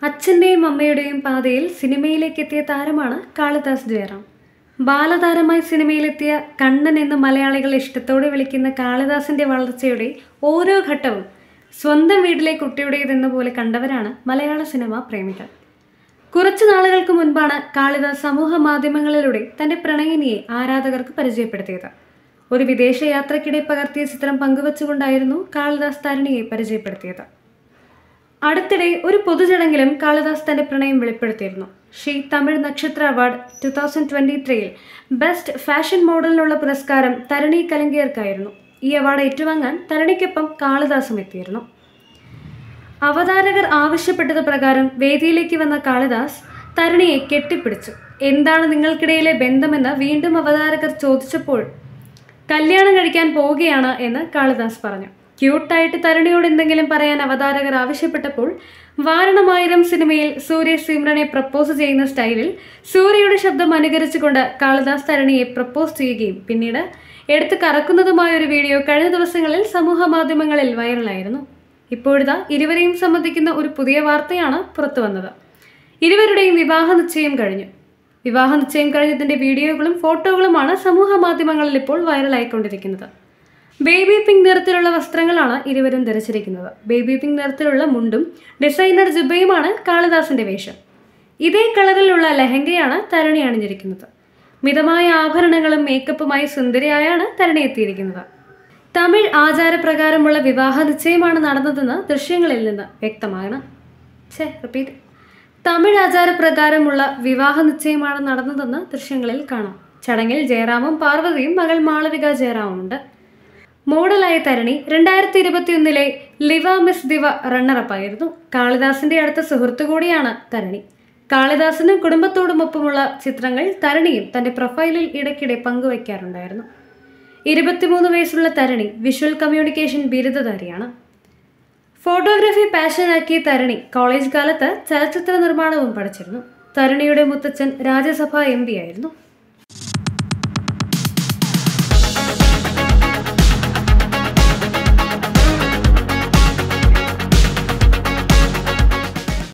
അച്ഛൻ്റെയും അമ്മയുടെയും പാതയിൽ സിനിമയിലേക്ക് എത്തിയ താരമാണ് കാളിദാസ് ജയറാം ബാലതാരമായി സിനിമയിലെത്തിയ കണ്ണൻ എന്ന് മലയാളികൾ ഇഷ്ടത്തോടെ വിളിക്കുന്ന കാളിദാസിന്റെ വളർച്ചയുടെ ഓരോ ഘട്ടവും സ്വന്തം വീട്ടിലെ കുട്ടിയുടേതെന്ന പോലെ കണ്ടവരാണ് മലയാള സിനിമാ പ്രേമികൾ കുറച്ചു നാളുകൾക്ക് മുൻപാണ് കാളിദാസ് സമൂഹ മാധ്യമങ്ങളിലൂടെ തന്റെ പ്രണയിനിയെ ആരാധകർക്ക് പരിചയപ്പെടുത്തിയത് ഒരു വിദേശ യാത്രക്കിടെ പകർത്തിയ ചിത്രം പങ്കുവച്ചുകൊണ്ടായിരുന്നു കാളിദാസ് തരണിയെ പരിചയപ്പെടുത്തിയത് അടുത്തിടെ ഒരു പൊതുചടങ്ങിലും കാളിദാസ് തന്റെ പ്രണയം വെളിപ്പെടുത്തിയിരുന്നു she Tamil Nakshatra award two thousand twenty ത്രീയിൽ ബെസ്റ്റ് ഫാഷൻ മോഡലിനുള്ള പുരസ്കാരം തരണി കലങ്കിയർക്കായിരുന്നു ഈ അവാർഡ് ഏറ്റുവാങ്ങാൻ തരണിക്കൊപ്പം കാളിദാസും എത്തിയിരുന്നു അവതാരകർ ആവശ്യപ്പെട്ടത് പ്രകാരം വേദിയിലേക്ക് വന്ന കാളിദാസ് തരണിയെ കെട്ടിപ്പിടിച്ചു എന്താണ് നിങ്ങൾക്കിടയിലെ ബന്ധമെന്ന് വീണ്ടും അവതാരകർ ചോദിച്ചപ്പോൾ കല്യാണം കഴിക്കാൻ പോവുകയാണ് എന്ന് കാളിദാസ് പറഞ്ഞു ക്യൂട്ടായിട്ട് തരണിയോട് എന്തെങ്കിലും പറയാൻ അവതാരകർ ആവശ്യപ്പെട്ടപ്പോൾ വാരണമായിരം സിനിമയിൽ സൂര്യ സിമ്രനെ പ്രപ്പോസ് ചെയ്യുന്ന സ്റ്റൈലിൽ സൂര്യയുടെ ശബ്ദം അനുകരിച്ചുകൊണ്ട് കാളിദാസ് തരണിയെ പ്രപ്പോസ് ചെയ്യുകയും പിന്നീട് എടുത്ത് കറക്കുന്നതുമായ ഒരു വീഡിയോ കഴിഞ്ഞ ദിവസങ്ങളിൽ സമൂഹ മാധ്യമങ്ങളിൽ വൈറലായിരുന്നു ഇപ്പോഴിതാ ഇരുവരെയും സംബന്ധിക്കുന്ന ഒരു പുതിയ വാർത്തയാണ് പുറത്തു വന്നത് ഇരുവരുടെയും വിവാഹ നിശ്ചയം കഴിഞ്ഞു വിവാഹ നിശ്ചയം കഴിഞ്ഞതിന്റെ വീഡിയോകളും ഫോട്ടോകളുമാണ് സമൂഹ മാധ്യമങ്ങളിൽ ഇപ്പോൾ വൈറലായിക്കൊണ്ടിരിക്കുന്നത് ബേബി പിങ്ക് നിറത്തിലുള്ള വസ്ത്രങ്ങളാണ് ഇരുവരും ധരിച്ചിരിക്കുന്നത് ബേബി പിങ്ക് നിറത്തിലുള്ള മുണ്ടും ഡിസൈനർ ജുബയുമാണ് കാളിദാസിന്റെ വേഷം ഇതേ കളറിലുള്ള ലെഹങ്കയാണ് തരണി അണിഞ്ഞിരിക്കുന്നത് മിതമായ ആഭരണങ്ങളും മേക്കപ്പുമായി സുന്ദരിയായാണ് തരണി എത്തിയിരിക്കുന്നത് തമിഴ് ആചാരപ്രകാരമുള്ള വിവാഹ നിശ്ചയമാണ് നടന്നതെന്ന് ദൃശ്യങ്ങളിൽ നിന്ന് വ്യക്തമാണ് ഛേ റിപ്പീറ്റ് തമിഴ് ആചാരപ്രകാരമുള്ള വിവാഹ നിശ്ചയമാണ് നടന്നതെന്ന് ദൃശ്യങ്ങളിൽ കാണാം ചടങ്ങിൽ ജയറാമും പാർവതിയും മകൾ മാളവിക ജയറാമുണ്ട് മോഡലായ തരണി രണ്ടായിരത്തി ഇരുപത്തിയൊന്നിലെ ലിവ മിസ് ദിവ റണ്ണറപ്പായിരുന്നു കാളിദാസിന്റെ അടുത്ത സുഹൃത്തു കൂടിയാണ് തരണി കാളിദാസിനും കുടുംബത്തോടുമൊപ്പമുള്ള ചിത്രങ്ങൾ തരണിയും തന്റെ പ്രൊഫൈലിൽ ഇടയ്ക്കിടെ പങ്കുവയ്ക്കാറുണ്ടായിരുന്നു ഇരുപത്തിമൂന്ന് വയസ്സുള്ള തരണി വിഷ്വൽ കമ്മ്യൂണിക്കേഷൻ ബിരുദധാരിയാണ് ഫോട്ടോഗ്രാഫി പാഷനാക്കിയ തരണി കോളേജ് കാലത്ത് ചലച്ചിത്ര നിർമ്മാണവും പഠിച്ചിരുന്നു തരണിയുടെ മുത്തച്ഛൻ രാജ്യസഭാ എം ആയിരുന്നു